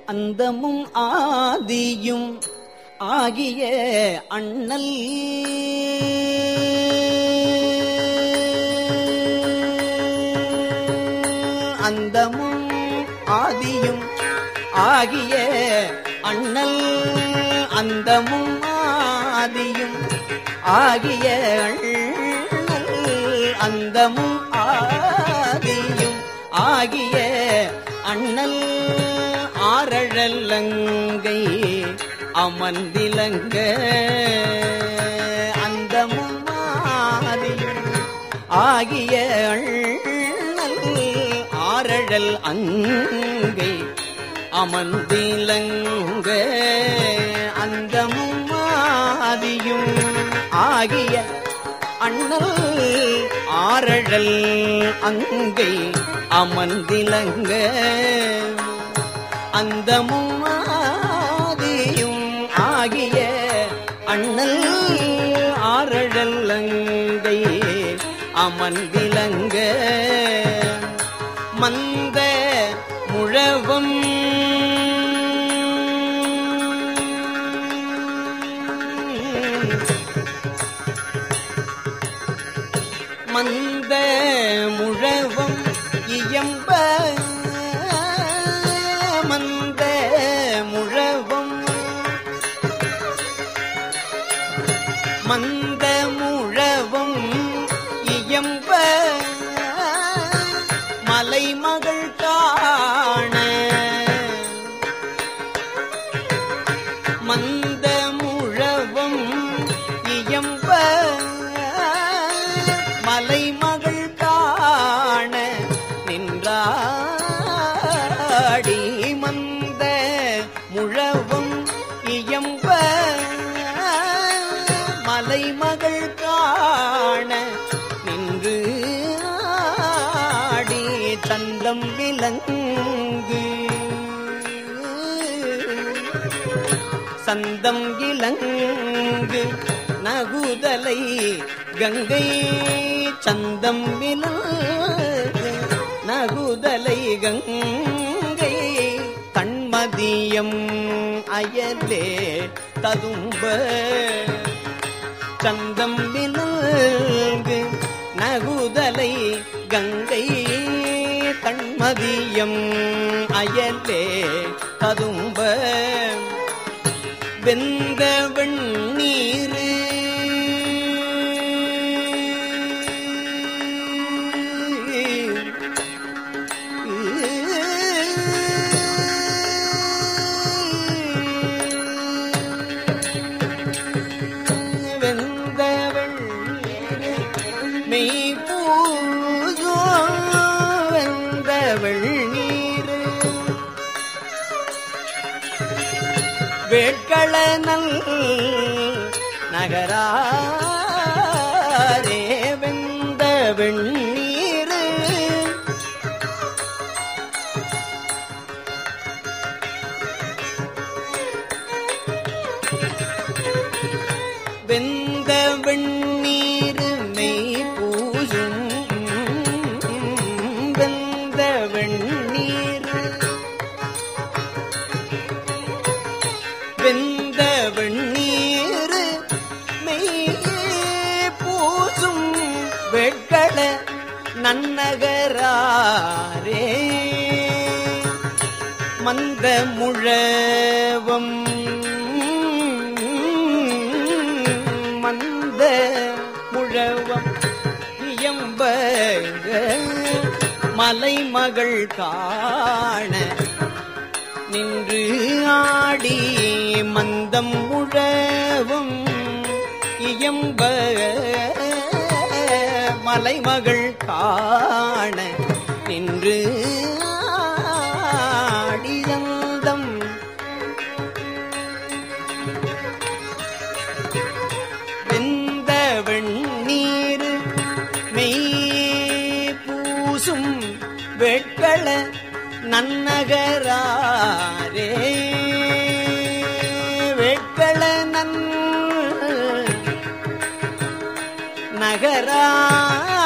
அந்தமும் ஆதியும் ஆகிய அண்ணல் அந்தமும் ஆதியும் ஆகிய அண்ணல் அந்தமும் ஆதியும் ஆகிய அண்ணல் அந்தமும் ஆதியும் ஆகிய அண்ணல் ஆரழல்லங்கை அமர்ந்திலங்க அந்தமும் ஆதியும் ஆகிய அண்ணல் ஆரழல் அங்கை அமர்ந்திலங்க அந்தமும் ஆதியும் ஆகிய அண்ணல் ஆரழல் அங்கை அமர்ந்திலங்க அந்தமும் ஆதியும் ஆகிய அண்ணல் ஆரழல் அங்கை அமர்ந்திலங்க மந்த முழவும் மந்த முழவும் இயம்ப மந்த முழவும் மந்த முழவும் இயம்ப மலைமகள் காண மந்த முழவும் இயம்ப மலைமகள் காண நின்றாடி மந்த முழவும் இயம்ப மலைமகள் காண நின்று ஆடி தந்தம் விலங்கு சந்தம் இலங்கு நகுதலை கங்கை சந்தம் விலங்கு நகுதலை கங்கை தன்மதியம் அயலே ததும்ப சந்தம் விலங்கு நகுதலை கங்கை தன்மதியம் அயலே ததும்ப வெந்த வெண்ணீரு வெந்த வெண்ணீரு மெய் பூஜோ வெந்த வெண்ணீரு வேட்களனல் நகராரே வெந்த வெண்ணீரு வெந்த வெண்ணீரு மெய் பூசும் வெந்த வெண்ணீரு வெந்த வெண்ணீர் மெய் பூசும் வெட்கள நன்னகராரே மந்த முழவம் மந்த முழவம் இயம்ப மலைமகள் காண நின்று ஆடி மந்தம் முழவும் இயம்ப மலைமகள் காண நின்று ஆடியந்தம் வெந்த வெண்ணீர் மெய் பூசும் வெட்கள நன்னகராரே வெட்கள நன் நகரா